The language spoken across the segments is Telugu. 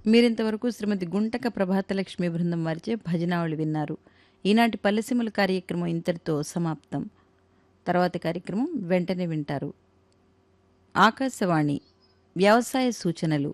మీరింతవరకు శ్రీమతి గుంటక ప్రభాతలక్ష్మి బృందం వారిచే భజనావళి విన్నారు ఈనాటి పల్లెసీమల కార్యక్రమం ఇంతటితో సమాప్తం తర్వాతి కార్యక్రమం వెంటనే వింటారు ఆకాశవాణి వ్యవసాయ సూచనలు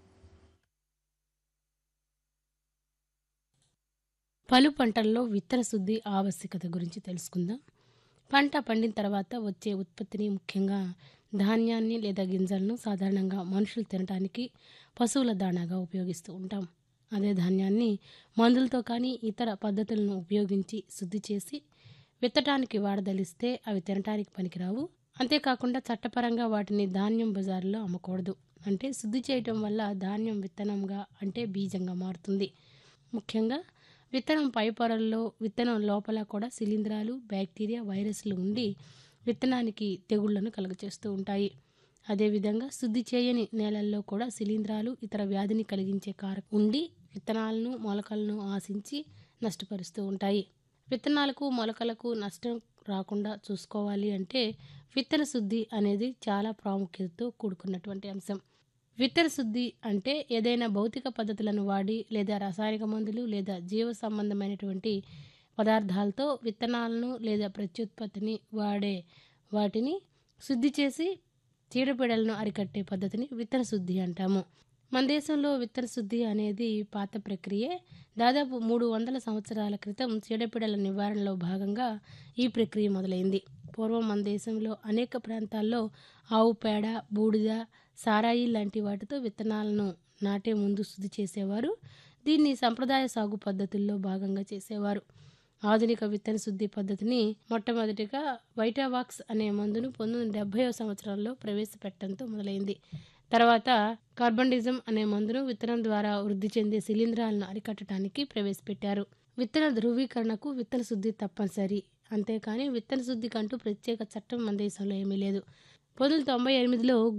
పలు పంటల్లో విత్తన శుద్ధి ఆవశ్యకత గురించి తెలుసుకుందాం పంట పండిన తర్వాత వచ్చే ఉత్పత్తిని ముఖ్యంగా ధాన్యాన్ని లేదా గింజలను సాధారణంగా మనుషులు తినడానికి పశువుల దాణాగా ఉపయోగిస్తూ ఉంటాం అదే ధాన్యాన్ని మందులతో కానీ ఇతర పద్ధతులను ఉపయోగించి శుద్ధి చేసి విత్తడానికి వాడదలిస్తే అవి తినటానికి పనికిరావు అంతేకాకుండా చట్టపరంగా వాటిని ధాన్యం బజారులో అమ్మకూడదు అంటే శుద్ధి చేయటం వల్ల ధాన్యం విత్తనంగా అంటే బీజంగా మారుతుంది ముఖ్యంగా విత్తనం పై పొరల్లో విత్తనం లోపల కూడా శిలీంధ్రాలు బ్యాక్టీరియా వైరస్లు ఉండి విత్తనానికి తెగుళ్లను కలుగచేస్తూ ఉంటాయి అదేవిధంగా శుద్ధి చేయని నేలల్లో కూడా శిలీంధ్రాలు ఇతర వ్యాధిని కలిగించే కారకం ఉండి విత్తనాలను మొలకలను ఆశించి నష్టపరుస్తూ ఉంటాయి విత్తనాలకు మొలకలకు నష్టం రాకుండా చూసుకోవాలి అంటే విత్తన శుద్ధి అనేది చాలా ప్రాముఖ్యతతో కూడుకున్నటువంటి అంశం విత్తన శుద్ధి అంటే ఏదైనా భౌతిక పద్ధతులను వాడి లేదా రసాయనిక మందులు లేదా జీవ సంబంధమైనటువంటి పదార్థాలతో విత్తనాలను లేదా ప్రత్యుత్పత్తిని వాడే వాటిని శుద్ధి చేసి చీడపీడలను అరికట్టే పద్ధతిని విత్తన శుద్ధి అంటాము మన దేశంలో విత్తన శుద్ధి అనేది పాత ప్రక్రియే దాదాపు మూడు వందల సంవత్సరాల క్రితం చీడపీడల నివారణలో భాగంగా ఈ ప్రక్రియ మొదలైంది పూర్వం మన దేశంలో అనేక ప్రాంతాల్లో ఆవు పేడ బూడిద సారాయి లాంటి వాటితో విత్తనాలను నాటే ముందు శుద్ధి చేసేవారు దీన్ని సంప్రదాయ సాగు పద్ధతుల్లో భాగంగా చేసేవారు ఆధునిక విత్తన శుద్ధి పద్ధతిని మొట్టమొదటిగా వైటావాక్స్ అనే మందును పంతొమ్మిది వందల డెబ్బై సంవత్సరాల్లో ప్రవేశపెట్టడంతో మొదలైంది తర్వాత కార్బండిజం అనే మందును విత్తనం ద్వారా వృద్ధి చెందే శిలీంధ్రాలను అరికట్టడానికి ప్రవేశపెట్టారు విత్తన ధృవీకరణకు విత్తన శుద్ధి తప్పనిసరి అంతేకాని విత్తన శుద్ధికంటూ ప్రత్యేక చట్టం మన దేశంలో ఏమీ లేదు పంతొమ్మిది వందల తొంభై ఎనిమిదిలో